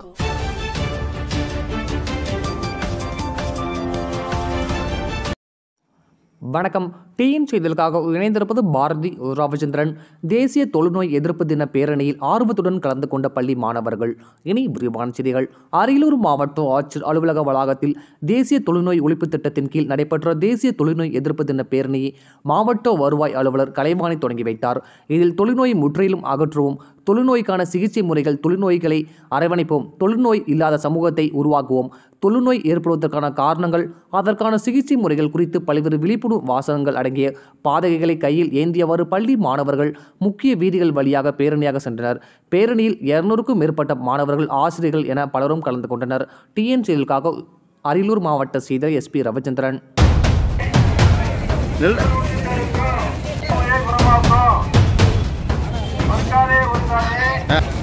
jungle. வணக்கம் TN செய்திகளுக்காக இணைந்திருப்பது பாரதி ராமச்சந்திரன் தேசிய தொழுநோய் எதிர்ப்பு தின பேரணியில் ஆர்வத்துடன் கலந்து கொண்ட பள்ளி மாணவர்கள் இனி விரிவான செய்திகள் அரியலூர் மாவட்ட ஆட்சியர் அலுவலக வளாகத்தில் தேசிய தொழுநோய் ஒழிப்பு திட்டத்தின் கீழ் நடைபெற்ற தேசிய தொழுநோய் எதிர்ப்பு தின பேரணியை மாவட்ட வருவாய் அலுவலர் கலைவாணி தொடங்கி வைத்தார் இதில் தொழுநோயை முற்றிலும் அகற்றுவோம் தொழுநோய்க்கான சிகிச்சை முறைகள் தொழுநோய்களை அரவணைப்போம் தொழுநோய் இல்லாத சமூகத்தை உருவாக்குவோம் தொழுநோய் ஏற்படுவதற்கான காரணங்கள் அதற்கான சிகிச்சை முறைகள் குறித்து பல்வேறு விழிப்புணர்வு வாசகங்கள் அடங்கிய பாதகைகளை கையில் ஏந்தியவாறு பள்ளி மாணவர்கள் முக்கிய வீதிகள் வழியாக பேரணியாக சென்றனர் பேரணியில் இருநூறுக்கும் மேற்பட்ட மாணவர்கள் ஆசிரியர்கள் என பலரும் கலந்து கொண்டனர் டிஎன் செய்திகளுக்காக அரியலூர் மாவட்ட செய்தியாளர் எஸ்பி ரவிச்சந்திரன் ஒருத்தாரே ஒருத்தாரே